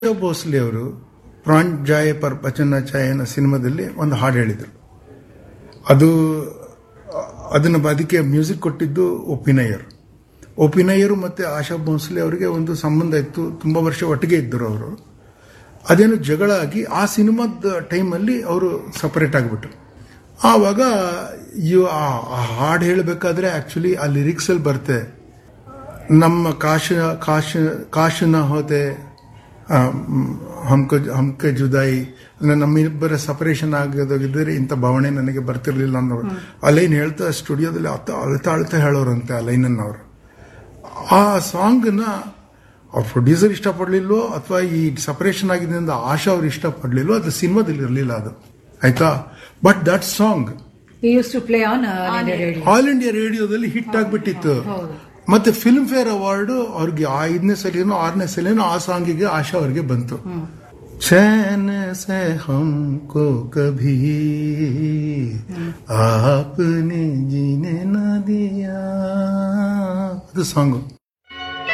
ಆಶಾ ಭೋಸ್ಲೆ ಅವರು ಪ್ರಾಣ್ ಜಾಯ ಪರ್ ಪಚನ ಚಾಯ್ ಅನ್ನೋ ಸಿನಿಮಾದಲ್ಲಿ ಒಂದು ಹಾಡು ಹೇಳಿದರು ಅದು ಅದನ್ನು ಅದಕ್ಕೆ ಮ್ಯೂಸಿಕ್ ಕೊಟ್ಟಿದ್ದು ಒಪಿನಯ್ಯರ್ ಒಪಿನಯ್ಯರು ಮತ್ತು ಆಶಾ ಭೋಸ್ಲೆ ಅವರಿಗೆ ಒಂದು ಸಂಬಂಧ ಇತ್ತು ತುಂಬ ವರ್ಷ ಒಟ್ಟಿಗೆ ಇದ್ದರು ಅವರು ಅದೇನು ಜಗಳ ಆಗಿ ಆ ಸಿನಿಮಾದ ಟೈಮಲ್ಲಿ ಅವರು ಸಪರೇಟ್ ಆಗಿಬಿಟ್ರು ಆವಾಗ ಇವ್ ಆ ಆ ಹಾಡು ಹೇಳಬೇಕಾದ್ರೆ ಆ್ಯಕ್ಚುಲಿ ಆ ಲಿರಿಕ್ಸಲ್ಲಿ ಬರುತ್ತೆ ನಮ್ಮ ಕಾಶ ಕಾಶ ಕಾಶನ ಹೋದೆ ಆ, ಮ್, ಹಮ್ಕ ಹಮ್ಕ ಜುದಾಯಿ ಅಂದ್ರೆ ನಮ್ಮಿಬ್ಬರ ಸಪರೇಷನ್ ಆಗೋದಾಗಿದ್ದರೆ ಇಂಥ ಭಾವನೆ ನನಗೆ ಬರ್ತಿರ್ಲಿಲ್ಲ ಅನ್ನೋರು ಆ ಲೈನ್ ಹೇಳ್ತಾ ಸ್ಟುಡಿಯೋದಲ್ಲಿ ಅತ್ತ ಅಳ್ತಾ ಅಳ್ತಾ ಹೇಳೋರಂತೆ ಆ ಲೈನನ್ನು ಅವರು ಆ ಸಾಂಗ್ನ ಅವ್ರ ಪ್ರೊಡ್ಯೂಸರ್ ಇಷ್ಟಪಡಲಿಲ್ವೋ ಅಥವಾ ಈ ಸಪರೇಷನ್ ಆಗಿದ್ದರಿಂದ ಆಶಾ ಅವ್ರು ಇಷ್ಟಪಡಲಿಲ್ವೋ ಅದು ಸಿನಿಮಾದಲ್ಲಿ ಇರಲಿಲ್ಲ ಅದು ಆಯ್ತಾ but that song He used to play on uh, India Radio. All India ರೇಡಿಯೋದಲ್ಲಿ ಹಿಟ್ ಆಗ್ಬಿಟ್ಟಿತ್ತು ಮತ್ತೆ ಫಿಲ್ಮ್ ಫೇರ್ ಅವಾರ್ಡ್ ಅವ್ರಿಗೆ ಆ ಐದನೇ ಸಲಿನೋ ಆರನೇ ಸಲಿನೋ ಆ ಸಾಂಗಿಗೆ ಆಶಾ ಅವ್ರಿಗೆ ಬಂತು ಚैन से हमको कभी आपने जीने न दिया ಅದು ಸಾಂಗು